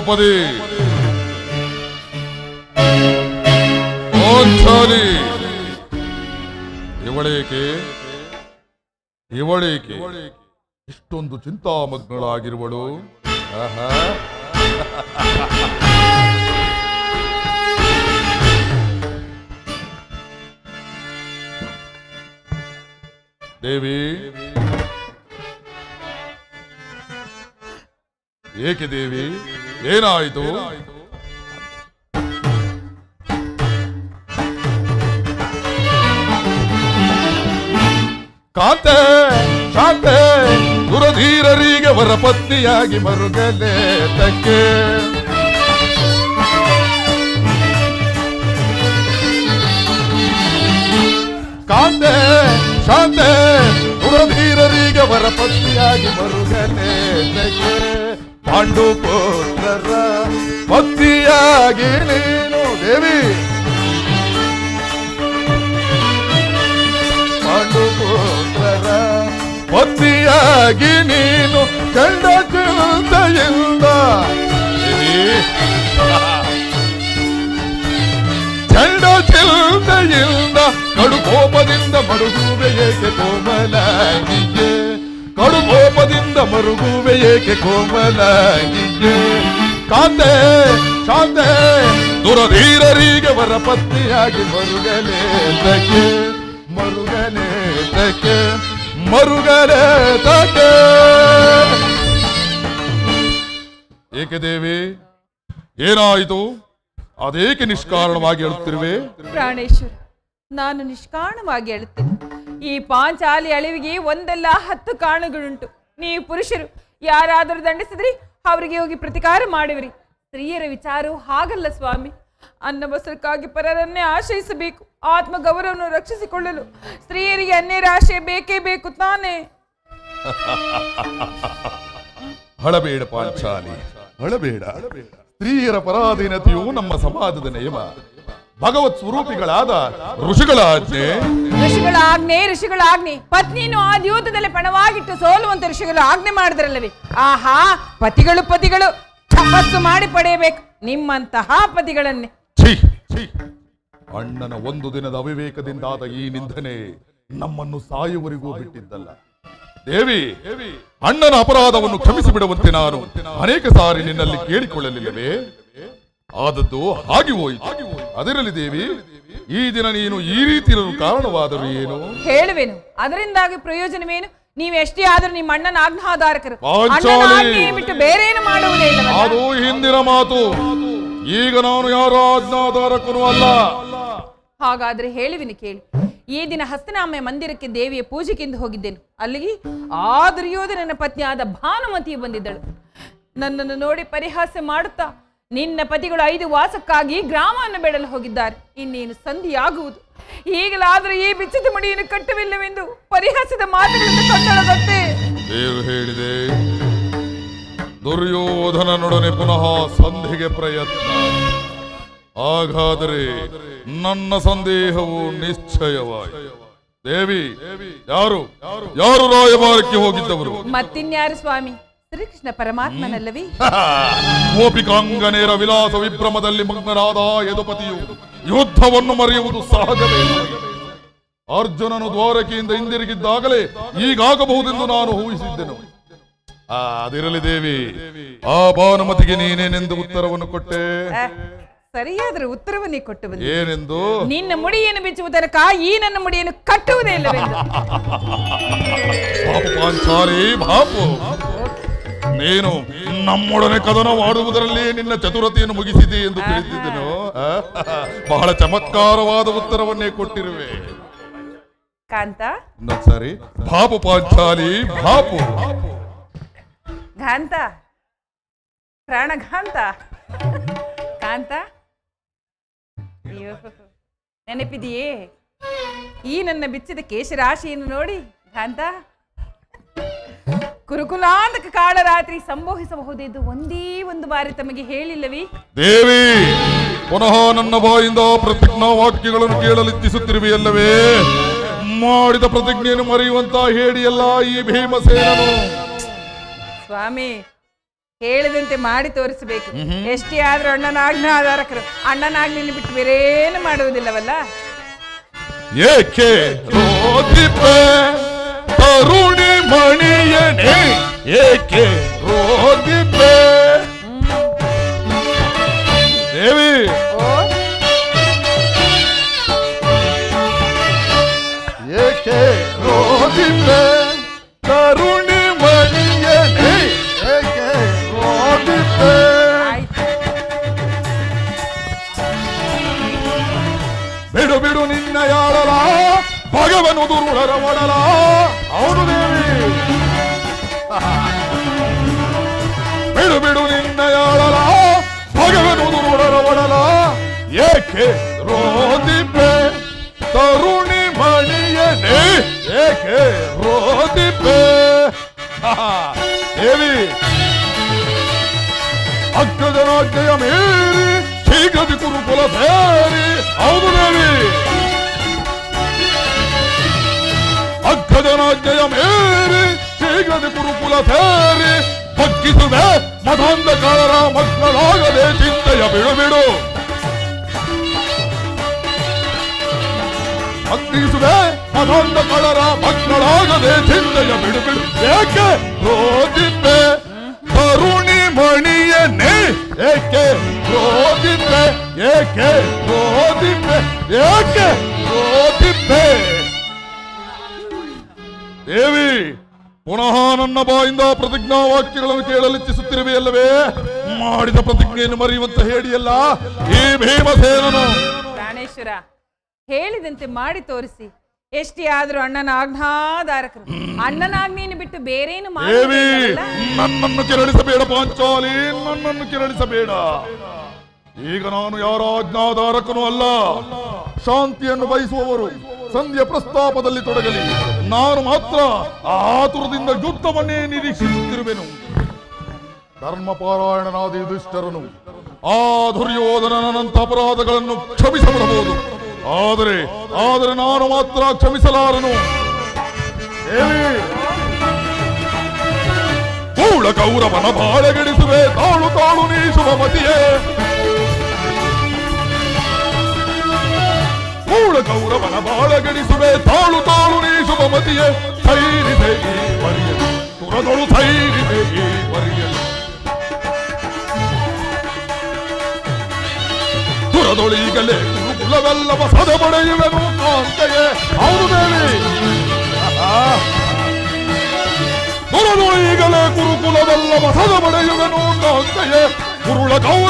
ದ್ರೌಪದಿ ಪಾಂಚಾಲಿ ಇವಳೇಕೆ ಇವಳೇಕೆ ಇಷ್ಟೊಂದು ಚಿಂತಾಮಗ್ನಳಾಗಿರುವಳು ಆಹಾ ದೇವಿ ಏಕೆ ದೇವಿ ಏನಾಯಿತು ಕಾಂತೆ ಶಾಂತೆ ದುರಧೀರರಿಗೆ ವರಪತ್ನಿಯಾಗಿ ಮರುಗಲೇ ತಕ್ಕೆ ಕಾಂತೆ ಶಾಂತೆ ದುರಧೀರರಿಗೆ ವರಪತ್ನಿಯಾಗಿ ಮರುಗಲೇ ತಕ್ಕೆ ಪಾಂಡು ಪುತ್ರರ ಪತ್ನಿಯಾಗಿ ನೀನು ದೇವಿ ಪಾಂಡುಪುತ್ರರ ಪತಿಯಾಗಿ ನೀನು ಕಂಡ ಚಿಂತೆಯಿಂದ ಚಂಡ ಚಿಂತೆಯಿಂದ ಕಡು ಕೋಪದಿಂದ ಮರುಗುವೆ ಏಕೆ ಕೋಮಲಾಗಿಯೇ ಕಡು ಕೋಪದಿಂದ ಮರುಗುವೆ ಏಕೆ ಕೋಮಲಾಗಿಯೇ ಕಾಂತೆ ಶಾಂತೆ ದುರಧೀರರಿಗೆ ವರಪತ್ನಿಯಾಗಿ ಮರುಗಲೇ ತಕ್ಕೆ ಮರುಗಲೇ ತಕ್ಕೆ ಮರುಗಲೇ ತಕ್ಕೆ ಏಕೆ ದೇವಿ ಏನಾಯಿತು ಅದೇಕೆ ನಿಷ್ಕಾರಣವಾಗಿ ಹೇಳುತ್ತಿರುವೆ ಪ್ರಾಣೇಶ್ವರ ನಾನು ನಿಷ್ಕಾರಣವಾಗಿ ಹೇಳುತ್ತೇನೆ ಈ ಪಾಂಚಾಲಿ ಅಳಿವಿಗೆ ಒಂದಲ್ಲ ಹತ್ತು ಕಾರಣಗಳುಂಟು ನೀವು ಪುರುಷರು ಯಾರಾದರೂ ದಂಡಿಸಿದ್ರಿ ಅವರಿಗೆ ಹೋಗಿ ಪ್ರತಿಕಾರ ಮಾಡುವಿರಿ ಸ್ತ್ರೀಯರ ವಿಚಾರವು ಹಾಗಲ್ಲ ಸ್ವಾಮಿ ಅನ್ನ ಬಸರಕ್ಕಾಗಿ ಪರರನ್ನೇ ಆಶ್ರಯಿಸಬೇಕು ಆತ್ಮ ಗೌರವವನ್ನು ರಕ್ಷಿಸಿಕೊಳ್ಳಲು ಸ್ತ್ರೀಯರಿಗೆ ಅನ್ಯರ ಆಶ್ರಯ ಬೇಕೇ ಬೇಕು ತಾನೇ ಹಳಬೇಡ ಪಾಂಚಾಲಿ ಹಳಬೇಡ ಸ್ತ್ರೀಯರ ಪರಾಧೀನತೆಯು ನಮ್ಮ ಸಮಾಜದ ನಿಯಮ ಭಗವತ್ ಸ್ವರೂಪಿಗಳಾದ ಋಷಿಗಳ ಆಜ್ಞೆ ಋಷಿಗಳ ಆಜ್ಞೆ ಋಷಿಗಳ ಆಜ್ಞೆ ಪತ್ನಿಯನ್ನು ಆ ದ್ಯೂತದಲ್ಲಿ ಪಣವಾಗಿಟ್ಟು ಸೋಲುವಂತ ಋಷಿಗಳು ಆಜ್ಞೆ ಮಾಡಿದ್ರಲ್ಲವೇ ಆಹಾ ಪತಿಗಳು ಪತಿಗಳು ತಪಸ್ಸು ಮಾಡಿ ಪಡೆಯಬೇಕು ನಿಮ್ಮಂತಹ ಪತಿಗಳನ್ನೇ ಛೀ ಛೀ ಅಣ್ಣನ ಒಂದು ದಿನದ ಅವಿವೇಕದಿಂದಾದ ಈ ನಿಂದನೆ ನಮ್ಮನ್ನು ಸಾಯುವರಿಗೂ ಬಿಟ್ಟಿದ್ದಲ್ಲ ದೇವಿ ಅಣ್ಣನ ಅಪರಾಧವನ್ನು ಕ್ಷಮಿಸಿ ಬಿಡುವಂತೆ ನಾನು ಅನೇಕ ಸಾರಿ ನಿನ್ನಲ್ಲಿ ಕೇಳಿಕೊಳ್ಳಲಿಲ್ಲವೇ ಆದದ್ದು ಹಾಗೆ ಹೋಯಿತು ಅದರಲ್ಲಿ ದೇವಿ ಈ ದಿನ ನೀನು ಈ ರೀತಿ ಇರಲು ಕಾರಣವಾದರೂ ಏನು ಹೇಳುವೆನು ಅದರಿಂದಾಗಿ ಪ್ರಯೋಜನವೇನು ನೀವು ಎಷ್ಟೇ ಆದ್ರೂ ನಿಮ್ಮ ಅಣ್ಣನ ಆಜ್ಞಾಧಾರಕರು ಪಾಂಚಾಲಿ! ಅಣ್ಣನ ಆಜ್ಞೆயை ಬಿಟ್ಟು ಬೇರೇನು ಮಾಡುವುದೇ ಇಲ್ಲವಲ್ಲ? ಅದು ಹಿಂದಿನ ಮಾತು ಈಗ ನಾನು ಯಾರ ಆಜ್ಞಾಧಾರಕನು ಅಲ್ಲ ಹಾಗಾದ್ರೆ ಹೇಳುವಿನಿ ಕೇಳಿ ಈ ದಿನ ಹಸ್ತನಾಮಯ ಮಂದಿರಕ್ಕೆ ದೇವಿಯ ಪೂಜೆಗೆಂದು ಹೋಗಿದ್ದೆನು ಅಲ್ಲಿಗೆ ಆ ದುರ್ಯೋಧನನ ಪತ್ನಿಯಾದ ಭಾನುಮತಿಯು ಬಂದಿದ್ದಳು ನನ್ನನ್ನು ನೋಡಿ ಪರಿಹಾಸ್ಯ ಮಾಡುತ್ತಾ ನಿನ್ನ ಪತಿಗಳು ಐದು ವಾಸಕ್ಕಾಗಿ ಗ್ರಾಮವನ್ನು ಬೆಡಲು ಹೋಗಿದ್ದಾರೆ ಇನ್ನೇನು ಸಂಧಿಯಾಗುವುದು ಈಗಲಾದರೂ ಈ ಬಿಚ್ಚಿದ ಮಡಿಯನ್ನು ಕಟ್ಟವಿಲ್ಲವೆಂದು ಪರಿಹಾಸದ ಮಾತುಗಳಿಂದ ಕೊಂಡಳದತ್ತೆ ದೇವರು ಹೇಳಿದೆ ದುರ್ಯೋಧನನೊಡನೆ ಪುನಃ ಸಂಧಿಗೆ ಪ್ರಯತ್ನ ಹಾಗಾದರೆ ನನ್ನ ಸಂದೇಹವು ನಿಶ್ಚಯವಾಯಿತು ದೇವಿ ಯಾರು ಯಾರು ರಾಯಭಾರಕ್ಕೆ ಹೋಗಿದ್ದವರು ಮತ್ತಿನ್ಯಾರು ಸ್ವಾಮಿ ಶ್ರೀಕೃಷ್ಣ ಪರಮಾತ್ಮನಲ್ಲವೇ ಗೋಪಿಕಾಂಗನೇರ ವಿಲಾಸ ವಿಭ್ರಮದಲ್ಲಿ ಮಗ್ನರಾದ ಯದುಪತಿಯು ಯುದ್ಧವನ್ನು ಮರೆಯುವುದು ಸಹಜವೇ ಅರ್ಜುನನು ದ್ವಾರಕೆಯಿಂದ ಹಿಂದಿರುಗಿದ್ದಾಗಲೇ ಈಗಾಗಬಹುದೆಂದು ನಾನು ಊಹಿಸಿದ್ದೆನು ಆ, ಅದಿರಲಿ ದೇವಿ ಆ ಭಾನುಮತಿಗೆ ನೀನೇನೆಂದು ಉತ್ತರವನ್ನು ಕೊಟ್ಟೆ ಆ, ಸರಿಯಾದ ಉತ್ತರವನ್ನೇ ಕೊಟ್ಟು ಬಂದೆ ಏನೆಂದು ನಿನ್ನ ಮುಡಿಯನ್ನು ಬಿಚ್ಚುವುದರಕ ಈ ನನ್ನ ಮುಡಿಯನ್ನು ಕಟ್ಟುವುದೇ ಇಲ್ಲವೆಂದು ಪಾಪು ಪಾಂಚಾಲಿ ಬಾಪು ನೀನು ನಮ್ಮೊಡನೆ ಕದನವಾಡುವುದರಲ್ಲಿ ನಿನ್ನ ಚತುರತೆಯನ್ನು ಮುಗಿಸಿದೆ ಎಂದು ತಿಳಿದಿದ್ದೆನು ಆ, ಬಹಳ ಚಮತ್ಕಾರವಾದ ಉತ್ತರವನ್ನೇ ಕೊಟ್ಟಿರುವೆ ಕಾಂತ ಇನ್ನೊಂದ್ಸಾರಿ ಬಾಪು ಪಾಂಚಾಲಿ ಬಾಪು ಘಾಂತ ಪ್ರಾಣಘಾಂತ ಕಾಂತ ಅಯ್ಯೋ ನೆನಪಿದೆಯೇ ಈ ನನ್ನ ಬಿಚ್ಚಿದ ಕೇಶರಾಶಿಯನ್ನು ನೋಡಿ ಘಾಂತ ಕುರುಕುಲಾಂತಕ ಕಾಳ ರಾತ್ರಿ ಸಂಭವಿಸಬಹುದೆಂದು ಒಂದೇ ಒಂದು ಬಾರಿ ತಮಗೆ ಹೇಳಿಲ್ಲವೇ ದೇವಿ ಪುನಃ ನನ್ನ ಬಾಯಿಂದ ಪ್ರತಿಜ್ಞಾ ವಾಕ್ಯಗಳನ್ನು ಕೇಳಲಿಚ್ಛಿಸುತ್ತಿರುವೆಯಲ್ಲವೇ ಮಾಡಿದ ಪ್ರತಿಜ್ಞೆಯನ್ನು ಮರೆಯುವಂತ ಹೇಳಿಯಲ್ಲ ಈ ಭೀಮಸೇನನು ಸ್ವಾಮಿ ಹೇಳಿದಂತೆ ಮಾಡಿ ತೋರಿಸಬೇಕು ಎಷ್ಟೇ ಆದ್ರೂ ಅಣ್ಣನ ಆಜ್ಞಾ ಆಧಾರಕರು ಅಣ್ಣನ ಆಜ್ಞೆಯನ್ನು ಬಿಟ್ಟು ಬೇರೇನು ಮಾಡುವುದಿಲ್ಲವಲ್ಲ ಏಕೆ ರೋದಿಪೆ ತರುಣಿ ಮಣಿಯನೆ ಏಕೆ ರೋದಿಪೆ ದೇವಿ ಓ ಏಕೆ ರೋದಿಪೆ ತರುಣಿ ಮಣಿಯನೆ ಏಕೆ ರೋದಿಪೆ ಆಯ್ತು ಬಿಡು ಬಿಡು ನಿನ್ನ ಯಾಳಲ ಭಗವನು ದುರುಳರ ಒಡಲ ಅವನು ದೇವಿ ಬಿಡು ಬಿಡು ನಿನ್ನ ಯಾಳಲ ಭಗವನು ದುರುಳರ ಒಡಲ ಏಕೆ ರೋದಿಪೆ ತರುಣಿ ಮಣಿಯನೆ ಏಕೆ ರೋದಿಪೆ ದೇವಿ ಅಗ್ಗಜನಾಜ್ಞೆಯ ಮೀರಿ ಶೀಘ್ರದಿ ಕುರುಕುಲ ಸೇರಿ ಹೌದು ದೇವಿ ಅಗ್ಗಜನಾಜ್ಞೆಯ ಮೀರಿ ಶೀಘ್ರದಿ ಕುರುಕುಲ ಸೇರಿ ಬಗ್ಗಿಸುವೆ ಮತಾಂಧಕಾರರ ಮಕ್ಕಳಾಗದೆ ಚಿಂತೆಯ ಬಿಡು ಬಿಡು ಬಗ್ಗಿಸುವೆ ಮತಾಂಧಕಾರರ ಮಕ್ಕಳಾಗದೆ ಚಿಂತೆಯ ಬಿಡು ಬಿಡು ಏಕೆ ರೋದಿದ್ದೆ ತರುಣಿ ಮಣಿಯನ್ನೇ ಏಕೆ ರೋದಿದ್ದೆ ಏಕೆ ರೋದಿದ್ದೆ ಏಕೆ ರೋದಿದ್ದೆ ದೇವಿ ಪುನಃ ನನ್ನ ಬಾಯಿಂದ ಪ್ರತಿಜ್ಞಾ ವಾಕ್ಯಗಳನ್ನು ಕೇಳಲಿಚ್ಛಿಸುತ್ತಿರುವೆಯಲ್ಲವೇ ಮಾಡಿದ ಪ್ರತಿಜ್ಞೆಯನ್ನು ಮರೆಯುವಂತ ಹೇಳಿಯಲ್ಲ ಈ ಭೀಮಸೇನನು ಪ್ರಾಣೇಶ್ವರ ಹೇಳಿದಂತೆ ಮಾಡಿ ತೋರಿಸಿ ಎಷ್ಟೇ ಆದ್ರೂ ಅಣ್ಣನ ಆಜ್ಞಾಧಾರಕರು ಅಣ್ಣನ ಆಜ್ಞೆಯನ್ನು ಬಿಟ್ಟು ಬೇರೇನು ದೇವಿ ಮಾಡುವುದಿಲ್ಲವಲ್ಲ? ನನ್ನನ್ನು ಕೆರಳಿಸಬೇಡ ಪಾಂಚಾಲಿ ನನ್ನನ್ನು ಕೆರಳಿಸಬೇಡ ಈಗ ನಾನು ಯಾರ ಆಜ್ಞಾಧಾರಕನೂ ಅಲ್ಲ ಶಾಂತಿಯನ್ನು ಬಯಸುವವರು ಸಂಧಿಯ ಪ್ರಸ್ತಾಪದಲ್ಲಿ ತೊಡಗಲಿ ನಾನು ಮಾತ್ರ ಆತುರದಿಂದ ಯುದ್ಧವನ್ನೇ ನಿರೀಕ್ಷಿಸುತ್ತಿರುವೆನು ಧರ್ಮಪಾರಾಯಣನಾದ ಯುಧಿಷ್ಠರನು ಆ ದುರ್ಯೋಧನನಂತ ಅಪರಾಧಗಳನ್ನು ಕ್ಷಮಿಸಬಿಡಬಹುದು ಆದರೆ ಆದರೆ ನಾನು ಮಾತ್ರ ಕ್ಷಮಿಸಲಾರನು ದೇವಿ ಕೂಳ ಕೌರವನ ಬಾಳೆಗೆಡಿಸುವೆ ತಾಳು ತಾಳು ನೀ ಶುಭಮತಿಯೇ ಕೂಳ ಕೌರವನ ಬಾಳೆಗೆಡಿಸುವೆ ತಾಳು ತಾಳು ನೀ ಶುಭಮತಿಯೇ ಸೈರಿದೆ ಈ ವರಿಯಲು ತುರದೊಳು ಸೈರಿದೆ ಈ ವರಿಯಲು ತುರದೊಳೀಗಲೇ ಗುರುಕುಲವೆಲ್ಲವ ಸದೆ ಪಡೆಯುವೆನು ಕಾಂತೆಗೆ ಹೌದು ದೇವಿ ಆಹಾ. ದುರದೊಳೀಗಲೇ ಗುರುಕುಲವೆಲ್ಲ ವಸದ ಪಡೆಯುವೆನು ಕಾಂತೆಯೇ ಕುರುಳ ಕೌರ